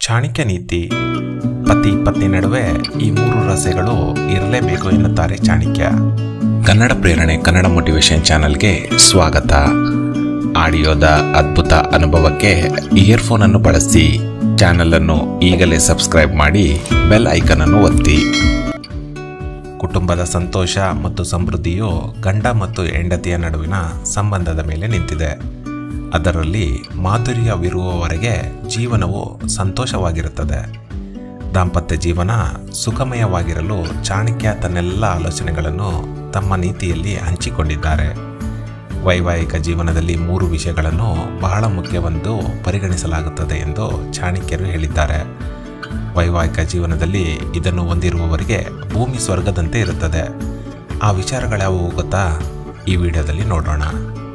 ಚಾಣಕ್ಯ ನೀತಿ ಪತಿ ಪತ್ನಿ ನಡುವೆ ಈ ಮೂರು ರಸೆಗಳು ಇರಲೇಬೇಕು ಎನ್ನುತ್ತಾರೆ ಚಾಣಕ್ಯ ಕನ್ನಡ ಪ್ರೇರಣೆ ಕನ್ನಡ ಮೋಟಿವೇಶನ್ ಚಾನಲ್ಗೆ ಸ್ವಾಗತ ಆಡಿಯೋದ ಅದ್ಭುತ ಅನುಭವಕ್ಕೆ ಇಯರ್ಫೋನ್ ಅನ್ನು ಬಳಸಿ ಚಾನಲ್ ಅನ್ನು ಈಗಲೇ ಸಬ್ಸ್ಕ್ರೈಬ್ ಮಾಡಿ ಬೆಲ್ ಐಕನ್ ಅನ್ನು ಒತ್ತಿ ಕುಟುಂಬದ ಸಂತೋಷ ಮತ್ತು ಸಮೃದ್ಧಿಯು ಗಂಡ ಮತ್ತು ಹೆಂಡತಿಯ ನಡುವಿನ ಸಂಬಂಧದ ಮೇಲೆ ನಿಂತಿದೆ ಅದರಲ್ಲಿ ಮಾಧುರ್ಯವಿರುವವರೆಗೆ ಜೀವನವು ಸಂತೋಷವಾಗಿರುತ್ತದೆ ದಾಂಪತ್ಯ ಜೀವನ ಸುಖಮಯವಾಗಿರಲು ಚಾಣಕ್ಯ ತನ್ನೆಲ್ಲ ಆಲೋಚನೆಗಳನ್ನು ತಮ್ಮ ನೀತಿಯಲ್ಲಿ ಹಂಚಿಕೊಂಡಿದ್ದಾರೆ ವೈವಾಹಿಕ ಜೀವನದಲ್ಲಿ ಮೂರು ವಿಷಯಗಳನ್ನು ಬಹಳ ಮುಖ್ಯವೆಂದು ಪರಿಗಣಿಸಲಾಗುತ್ತದೆ ಎಂದು ಚಾಣಕ್ಯರು ಹೇಳಿದ್ದಾರೆ ವೈವಾಹಿಕ ಜೀವನದಲ್ಲಿ ಇದನ್ನು ಹೊಂದಿರುವವರಿಗೆ ಭೂಮಿ ಸ್ವರ್ಗದಂತೆ ಇರುತ್ತದೆ ಆ ವಿಚಾರಗಳ್ಯಾವುವು ಗೊತ್ತಾ ಈ ವಿಡಿಯೋದಲ್ಲಿ ನೋಡೋಣ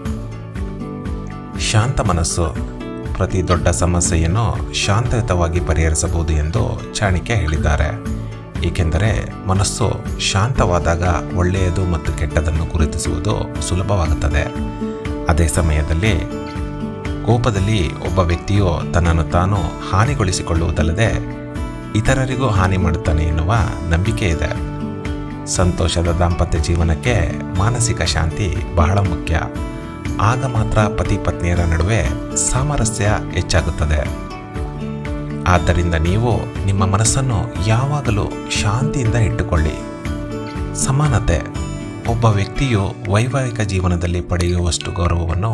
ಶಾಂತ ಮನಸ್ಸು ಪ್ರತಿ ದೊಡ್ಡ ಸಮಸ್ಯೆಯನ್ನು ಶಾಂತಯುತವಾಗಿ ಪರಿಹರಿಸಬಹುದು ಎಂದು ಚಾಣಕ್ಯ ಹೇಳಿದ್ದಾರೆ ಏಕೆಂದರೆ ಮನಸ್ಸು ಶಾಂತವಾದಾಗ ಒಳ್ಳೆಯದು ಮತ್ತು ಕೆಟ್ಟದನ್ನು ಗುರುತಿಸುವುದು ಸುಲಭವಾಗುತ್ತದೆ ಅದೇ ಸಮಯದಲ್ಲಿ ಕೋಪದಲ್ಲಿ ಒಬ್ಬ ವ್ಯಕ್ತಿಯು ತನ್ನನ್ನು ತಾನು ಹಾನಿಗೊಳಿಸಿಕೊಳ್ಳುವುದಲ್ಲದೆ ಇತರರಿಗೂ ಹಾನಿ ಮಾಡುತ್ತಾನೆ ಎನ್ನುವ ನಂಬಿಕೆ ಇದೆ ಸಂತೋಷದ ದಾಂಪತ್ಯ ಜೀವನಕ್ಕೆ ಮಾನಸಿಕ ಶಾಂತಿ ಬಹಳ ಮುಖ್ಯ ಆಗ ಮಾತ್ರ ಪತಿ ಪತ್ನಿಯರ ನಡುವೆ ಸಾಮರಸ್ಯ ಹೆಚ್ಚಾಗುತ್ತದೆ ಆದ್ದರಿಂದ ನೀವು ನಿಮ್ಮ ಮನಸ್ಸನ್ನು ಯಾವಾಗಲೂ ಶಾಂತಿಯಿಂದ ಇಟ್ಟುಕೊಳ್ಳಿ ಸಮಾನತೆ ಒಬ್ಬ ವ್ಯಕ್ತಿಯು ವೈವಾಹಿಕ ಜೀವನದಲ್ಲಿ ಪಡೆಯುವಷ್ಟು ಗೌರವವನ್ನು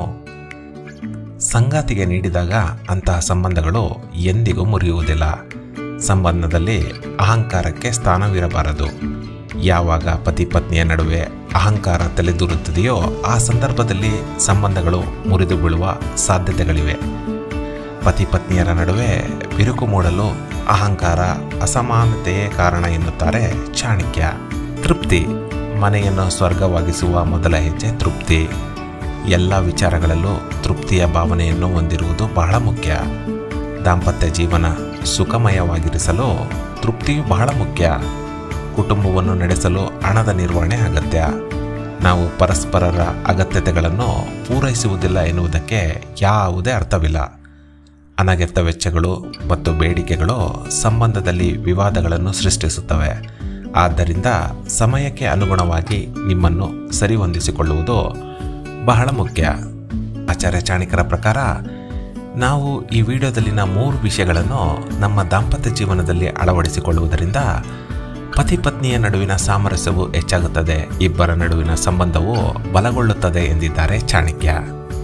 ಸಂಗಾತಿಗೆ ನೀಡಿದಾಗ ಅಂತಹ ಸಂಬಂಧಗಳು ಎಂದಿಗೂ ಮುರಿಯುವುದಿಲ್ಲ ಸಂಬಂಧದಲ್ಲಿ ಅಹಂಕಾರಕ್ಕೆ ಸ್ಥಾನವಿರಬಾರದು ಯಾವಾಗ ಪತಿ ಪತ್ನಿಯ ನಡುವೆ ಅಹಂಕಾರ ತಲೆದೂರುತ್ತದೆಯೋ ಆ ಸಂದರ್ಭದಲ್ಲಿ ಸಂಬಂಧಗಳು ಮುರಿದು ಬೀಳುವ ಸಾಧ್ಯತೆಗಳಿವೆ ಪತಿ ಪತ್ನಿಯರ ನಡುವೆ ಬಿರುಕು ಮೂಡಲು ಅಹಂಕಾರ ಅಸಮಾನತೆಯೇ ಕಾರಣ ಎನ್ನುತ್ತಾರೆ ಚಾಣಕ್ಯ ತೃಪ್ತಿ ಮನೆಯನ್ನು ಸ್ವರ್ಗವಾಗಿಸುವ ಮೊದಲ ಹೆಜ್ಜೆ ತೃಪ್ತಿ ಎಲ್ಲ ವಿಚಾರಗಳಲ್ಲೂ ತೃಪ್ತಿಯ ಭಾವನೆಯನ್ನು ಹೊಂದಿರುವುದು ಬಹಳ ಮುಖ್ಯ ದಾಂಪತ್ಯ ಜೀವನ ಸುಖಮಯವಾಗಿರಿಸಲು ತೃಪ್ತಿಯು ಬಹಳ ಮುಖ್ಯ ಕುಟುಂಬವನ್ನು ನಡೆಸಲು ಹಣದ ನಿರ್ವಹಣೆ ಅಗತ್ಯ ನಾವು ಪರಸ್ಪರರ ಅಗತ್ಯತೆಗಳನ್ನು ಪೂರೈಸುವುದಿಲ್ಲ ಎನ್ನುವುದಕ್ಕೆ ಯಾವುದೇ ಅರ್ಥವಿಲ್ಲ ಅನಗತ್ಯ ವೆಚ್ಚಗಳು ಮತ್ತು ಬೇಡಿಕೆಗಳು ಸಂಬಂಧದಲ್ಲಿ ವಿವಾದಗಳನ್ನು ಸೃಷ್ಟಿಸುತ್ತವೆ ಆದ್ದರಿಂದ ಸಮಯಕ್ಕೆ ಅನುಗುಣವಾಗಿ ನಿಮ್ಮನ್ನು ಸರಿಹೊಂದಿಸಿಕೊಳ್ಳುವುದು ಬಹಳ ಮುಖ್ಯ ಆಚಾರ್ಯ ಚಾಣಕ್ಯರ ಪ್ರಕಾರ ನಾವು ಈ ವಿಡಿಯೋದಲ್ಲಿನ ಮೂರು ವಿಷಯಗಳನ್ನು ನಮ್ಮ ದಾಂಪತ್ಯ ಜೀವನದಲ್ಲಿ ಅಳವಡಿಸಿಕೊಳ್ಳುವುದರಿಂದ ಪತಿ ಪತ್ನಿಯ ನಡುವಿನ ಸಾಮರಸ್ಯವು ಹೆಚ್ಚಾಗುತ್ತದೆ ಇಬ್ಬರ ನಡುವಿನ ಸಂಬಂಧವು ಬಲಗೊಳ್ಳುತ್ತದೆ ಎಂದಿದ್ದಾರೆ ಚಾಣಕ್ಯ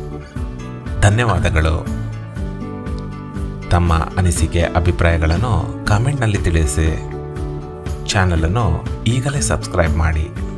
ಧನ್ಯವಾದಗಳು ತಮ್ಮ ಅನಿಸಿಕೆ ಅಭಿಪ್ರಾಯಗಳನ್ನು ಕಾಮೆಂಟ್ನಲ್ಲಿ ತಿಳಿಸಿ ಚಾನಲನ್ನು ಈಗಲೇ ಸಬ್ಸ್ಕ್ರೈಬ್ ಮಾಡಿ